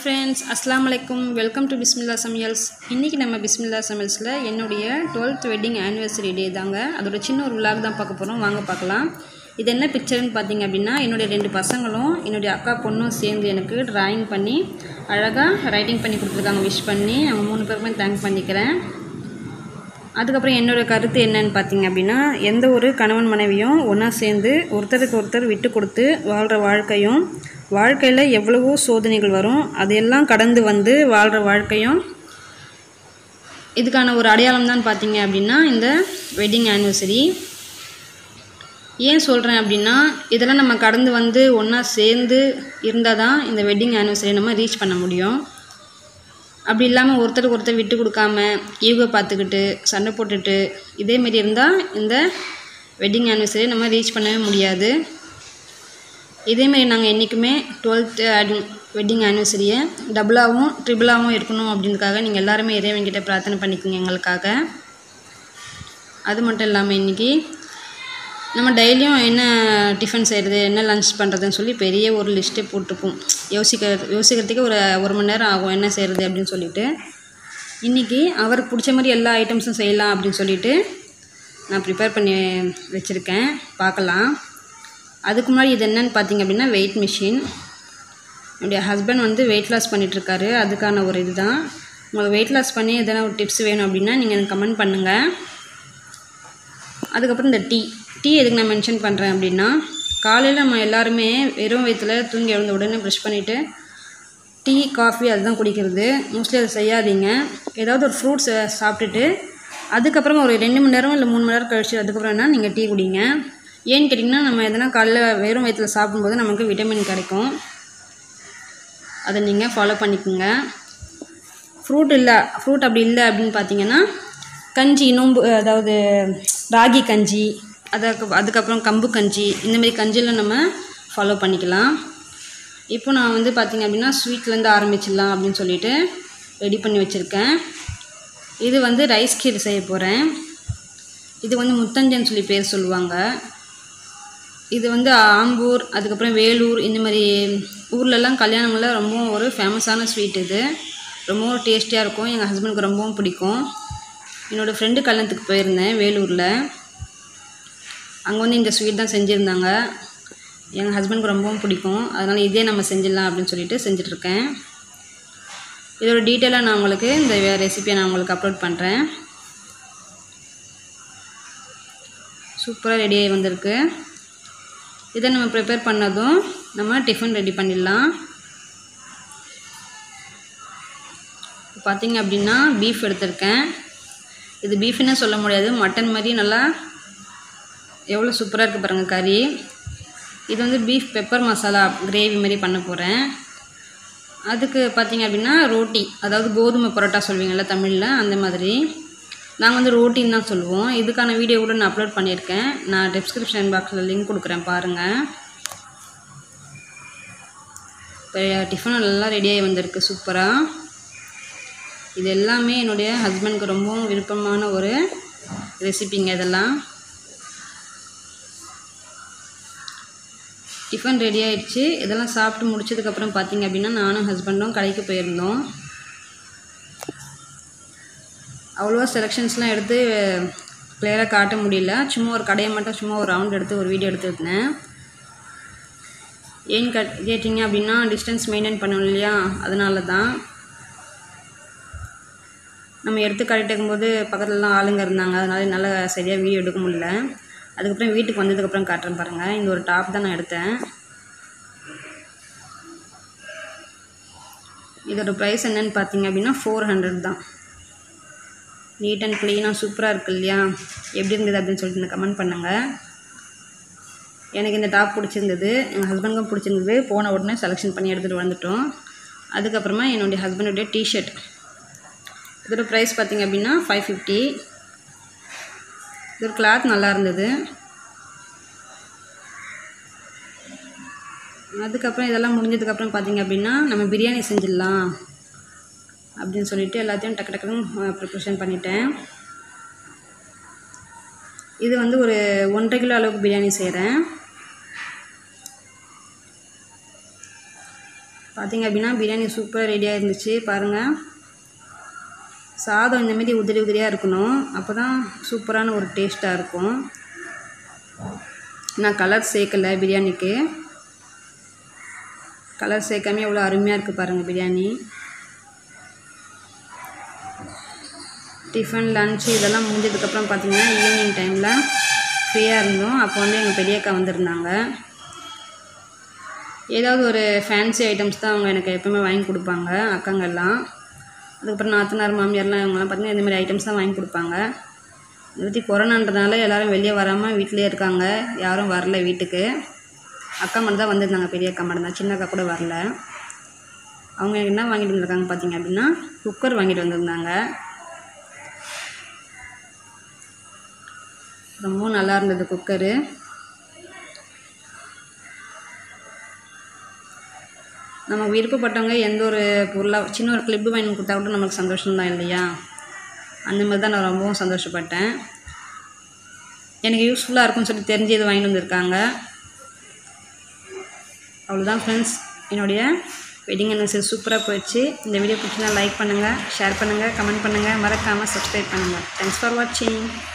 friends அஸ்ஸலாமு அலைக்கும் welcome to பிஸ்மில்லா சமையல்ஸ் இன்றைக்கி நம்ம பிஸ்மில்லா சமையல்ஸில் என்னுடைய டுவெல்த் வெட்டிங் ஆனிவர்சரி டே தாங்க அதோட சின்ன ஒரு vlog தான் பார்க்க போகிறோம் வாங்க பார்க்கலாம் இது என்ன பிக்சர்னு பார்த்தீங்க அப்படின்னா என்னுடைய ரெண்டு பசங்களும் என்னுடைய அக்கா பொண்ணும் சேர்ந்து எனக்கு டிராயிங் பண்ணி அழகாக ரைட்டிங் பண்ணி கொடுத்துருக்காங்க விஷ் பண்ணி அவங்க மூணு பேருக்குமே தேங்க் பண்ணிக்கிறேன் அதுக்கப்புறம் என்னோடய கருத்து என்னன்னு பார்த்தீங்க அப்படின்னா எந்த ஒரு கணவன் மனைவியும் ஒன்றா சேர்ந்து ஒருத்தருக்கு ஒருத்தர் விட்டு கொடுத்து வாழ்கிற வாழ்க்கையும் வாழ்க்கையில் எவ்வளவோ சோதனைகள் வரும் அதையெல்லாம் கடந்து வந்து வாழ்கிற வாழ்க்கையும் இதுக்கான ஒரு அடையாளம் தான் பார்த்தீங்க அப்படின்னா இந்த வெட்டிங் ஆனிவர்சரி ஏன் சொல்கிறேன் அப்படின்னா இதெல்லாம் நம்ம கடந்து வந்து ஒன்றா சேர்ந்து இருந்தால் தான் இந்த வெட்டிங் ஆனிவர்சரி நம்ம ரீச் பண்ண முடியும் அப்படி இல்லாமல் ஒருத்தருக்கு ஒருத்தர் விட்டு கொடுக்காம ஈகோ பார்த்துக்கிட்டு சண்டை போட்டுட்டு இதேமாரி இருந்தால் இந்த வெட்டிங் ஆனிவர்சரி நம்ம ரீச் பண்ணவே முடியாது இதேமாரி நாங்கள் என்றைக்குமே டுவெல்த்து வெட்டிங் ஆனிவர்சரியை டபுளாகவும் ட்ரிபிளாகவும் இருக்கணும் அப்படின்றதுக்காக நீங்கள் எல்லாருமே இறைவன்கிட்ட பிரார்த்தனை பண்ணிக்கோங்க எங்களுக்காக அது மட்டும் இல்லாமல் இன்றைக்கி நம்ம டெய்லியும் என்ன டிஃபன் செய்கிறது என்ன லன்ச் பண்ணுறதுன்னு சொல்லி பெரிய ஒரு லிஸ்ட்டே போட்டுப்போம் யோசிக்க யோசிக்கிறதுக்கே ஒரு ஒரு மணி நேரம் ஆகும் என்ன செய்கிறது அப்படின்னு சொல்லிட்டு இன்றைக்கி அவருக்கு பிடிச்ச மாதிரி எல்லா ஐட்டம்ஸும் செய்யலாம் அப்படின்னு சொல்லிட்டு நான் ப்ரிப்பேர் பண்ணி வச்சுருக்கேன் பார்க்கலாம் அதுக்கு முன்னாடி இது என்னன்னு பார்த்தீங்க அப்படின்னா வெயிட் மிஷின் என்னுடைய ஹஸ்பண்ட் வந்து வெயிட் லாஸ் பண்ணிகிட்ருக்காரு அதுக்கான ஒரு இதுதான் உங்களுக்கு வெயிட் லாஸ் பண்ணி எதனா ஒரு டிப்ஸ் வேணும் அப்படின்னா நீங்கள் எனக்கு கமெண்ட் பண்ணுங்கள் அதுக்கப்புறம் இந்த டீ டீ எதுக்கு நான் மென்ஷன் பண்ணுறேன் அப்படின்னா காலையில் நம்ம எல்லாருமே வெறும் வயிற்றில் தூங்கி எழுந்த உடனே ப்ரெஷ் பண்ணிவிட்டு டீ காஃபி அதுதான் குடிக்கிறது மோஸ்ட்லி அதை செய்யாதீங்க ஏதாவது ஒரு ஃப்ரூட்ஸ் சாப்பிட்டுட்டு அதுக்கப்புறம் ஒரு ரெண்டு மணி நேரம் இல்லை மூணு மணி நேரம் கழிச்சு அதுக்கப்புறம் என்ன நீங்கள் டீ குடிங்க ஏன்னு கேட்டிங்கன்னா நம்ம எதனா காலைல வெறும் வயிற்றில் சாப்பிடும்போது நமக்கு விட்டமின் கிடைக்கும் அதை நீங்கள் ஃபாலோ பண்ணிக்கோங்க ஃப்ரூட் இல்லை ஃப்ரூட் அப்படி இல்லை அப்படின்னு பார்த்தீங்கன்னா கஞ்சி நோம்பு அதாவது ராகி கஞ்சி அதுக்கு அதுக்கப்புறம் கம்பு கஞ்சி இந்தமாரி கஞ்சியில் நம்ம ஃபாலோ பண்ணிக்கலாம் இப்போ நான் வந்து பார்த்திங்க அப்படின்னா ஸ்வீட்லேருந்து ஆரம்பிச்சிடலாம் அப்படின்னு சொல்லிட்டு ரெடி பண்ணி வச்சுருக்கேன் இது வந்து ரைஸ் கீர் செய்ய போகிறேன் இது வந்து முத்தஞ்சன்னு சொல்லி பேர் சொல்லுவாங்க இது வந்து ஆம்பூர் அதுக்கப்புறம் வேலூர் இந்த மாதிரி ஊர்லெலாம் கல்யாணங்களில் ரொம்பவும் ஒரு ஃபேமஸான ஸ்வீட் இது ரொம்பவும் டேஸ்டியாக இருக்கும் எங்கள் ஹஸ்பண்டுக்கு ரொம்பவும் பிடிக்கும் என்னோடய ஃப்ரெண்டு கல்யாணத்துக்கு போயிருந்தேன் வேலூரில் அங்கே வந்து இந்த ஸ்வீட் தான் செஞ்சுருந்தாங்க எங்கள் ஹஸ்பண்டுக்கு ரொம்பவும் பிடிக்கும் அதனால் இதே நம்ம செஞ்சிடலாம் அப்படின்னு சொல்லிட்டு செஞ்சிட்ருக்கேன் இதோட டீட்டெயிலாக நான் உங்களுக்கு இந்த ரெசிபியை நான் உங்களுக்கு அப்லோட் பண்ணுறேன் சூப்பராக ரெடியாகி வந்திருக்கு இதை நம்ம ப்ரிப்பேர் பண்ணதும் நம்ம டிஃபன் ரெடி பண்ணிடலாம் பார்த்திங்க அப்படின்னா பீஃப் எடுத்திருக்கேன் இது பீஃப்னே சொல்ல முடியாது மட்டன் மாதிரி நல்லா எவ்வளோ சூப்பராக இருக்குது பாருங்கள் கறி இது வந்து பீஃப் பெப்பர் மசாலா கிரேவி மாதிரி பண்ண போகிறேன் அதுக்கு பார்த்திங்க அப்படின்னா ரோட்டி அதாவது கோதுமை பரோட்டா சொல்வீங்கள்ல தமிழில் அந்த மாதிரி நாங்கள் வந்து ரோட்டின்னு தான் சொல்லுவோம் இதுக்கான வீடியோ கூட நான் அப்லோட் பண்ணியிருக்கேன் நான் டிஸ்கிரிப்ஷன் பாக்ஸில் லிங்க் கொடுக்குறேன் பாருங்கள் இப்போ டிஃபன் நல்லா ரெடியாகி வந்திருக்கு சூப்பராக இது எல்லாமே என்னுடைய ஹஸ்பண்டுக்கு ரொம்பவும் விருப்பமான ஒரு ரெசிபிங்க இதெல்லாம் டிஃபன் ரெடி ஆயிடுச்சு இதெல்லாம் சாப்பிட்டு முடிச்சதுக்கப்புறம் பார்த்தீங்க அப்படின்னா நானும் ஹஸ்பண்டும் கடைக்கு போயிருந்தோம் அவ்வளோவா செலெக்ஷன்ஸ்லாம் எடுத்து கிளியராக காட்ட முடியல சும்மா ஒரு கடையை மட்டும் சும்மா ஒரு ரவுண்ட் எடுத்து ஒரு வீடியோ எடுத்துருந்தேன் ஏன்னு கட் கேட்டிங்க அப்படின்னா டிஸ்டன்ஸ் மெயின்டைன் பண்ணணும் இல்லையா அதனால தான் நம்ம எடுத்து கரெக்ட் இருக்கும்போது பக்கத்துலலாம் ஆளுங்க இருந்தாங்க அதனால என்னால் சரியாக வீடியோ எடுக்க முடியல அதுக்கப்புறம் வீட்டுக்கு வந்ததுக்கப்புறம் காட்டுறேன் பாருங்கள் இந்த ஒரு டாப் தான் நான் எடுத்தேன் இதோட ப்ரைஸ் என்னன்னு பார்த்தீங்க அப்படின்னா ஃபோர் ஹண்ட்ரட் தான் நீட் அண்ட் க்ளீனாக சூப்பராக இருக்கு இல்லையா எப்படி இருந்தது அப்படின்னு சொல்லிட்டு எனக்கு கமெண்ட் பண்ணுங்கள் எனக்கு இந்த டாப் பிடிச்சிருந்தது எங்கள் ஹஸ்பண்டுக்கும் பிடிச்சிருந்தது போன உடனே செலெக்ஷன் பண்ணி எடுத்துகிட்டு வந்துட்டோம் அதுக்கப்புறமா என்னுடைய ஹஸ்பண்டுடைய டிஷர்ட் இதோட ப்ரைஸ் பார்த்திங்க அப்படின்னா ஃபைவ் ஃபிஃப்டி இது ஒரு கிளாத் நல்லா இருந்தது அதுக்கப்புறம் இதெல்லாம் முடிஞ்சதுக்கப்புறம் பார்த்திங்க அப்படின்னா நம்ம பிரியாணி செஞ்சிடலாம் அப்படின்னு சொல்லிட்டு எல்லாத்தையும் டக்கு டக்குன்னு ப்ரிப்ரேஷன் பண்ணிட்டேன் இது வந்து ஒரு ஒன்றரை கிலோ அளவுக்கு பிரியாணி செய்கிறேன் பார்த்தீங்க அப்படின்னா பிரியாணி சூப்பராக ரெடியாக இருந்துச்சு பாருங்கள் சாதம் இந்தமாரி உதிரி உதிரியாக இருக்கணும் அப்போ தான் சூப்பரான ஒரு டேஸ்ட்டாக இருக்கும் நான் கலர் சேர்க்கலை பிரியாணிக்கு கலர் சேர்க்காம எவ்வளோ அருமையாக இருக்குது பாருங்கள் பிரியாணி டிஃபன் லன்ச் இதெல்லாம் முடிஞ்சதுக்கப்புறம் பார்த்தீங்கன்னா ஈவினிங் டைமில் ஃப்ரீயாக இருந்தோம் அப்போ வந்து எங்கள் பெரியக்கா வந்திருந்தாங்க ஏதாவது ஒரு ஃபேன்சி ஐட்டம்ஸ் தான் அவங்க எனக்கு எப்பவுமே வாங்கி கொடுப்பாங்க அக்காங்கெல்லாம் அதுக்கப்புறம் நாத்தனார் மாமியார்லாம் இவங்கெல்லாம் பார்த்தீங்கன்னா இந்த மாதிரி ஐட்டம்ஸ் தான் வாங்கி கொடுப்பாங்க இதை பற்றி கொரோனான்றதுனால எல்லோரும் வெளியே வராமல் வீட்டிலே இருக்காங்க யாரும் வரல வீட்டுக்கு அக்கா மட்டும் தான் வந்திருந்தாங்க பெரிய அக்கா மட்டும் தான் சின்ன அக்கா கூட வரல அவங்க எனக்கு என்ன வாங்கிட்டு வந்திருக்காங்க பார்த்தீங்க அப்படின்னா குக்கர் வாங்கிட்டு வந்திருந்தாங்க ரொம்பவும் நல்லா இருந்தது குக்கரு நம்ம விருப்பப்பட்டவங்க எந்த ஒரு பொருளாக சின்ன ஒரு கிளிப்பு வாங்கி கொடுத்தா கூட நமக்கு சந்தோஷம்தான் இல்லையா அந்த மாதிரி தான் நான் ரொம்பவும் சந்தோஷப்பட்டேன் எனக்கு யூஸ்ஃபுல்லாக இருக்கும்னு சொல்லி தெரிஞ்சு இது வாங்கிட்டு வந்திருக்காங்க அவ்வளோதான் ஃப்ரெண்ட்ஸ் என்னுடைய வெட்டிங் அனிவர்சரி சூப்பராக போயிடுச்சு இந்த வீடியோ பிடிச்சினா லைக் பண்ணுங்கள் ஷேர் பண்ணுங்கள் கமெண்ட் பண்ணுங்கள் மறக்காமல் சப்ஸ்கிரைப் பண்ணுங்கள் தேங்க்ஸ் ஃபார் வாட்சிங்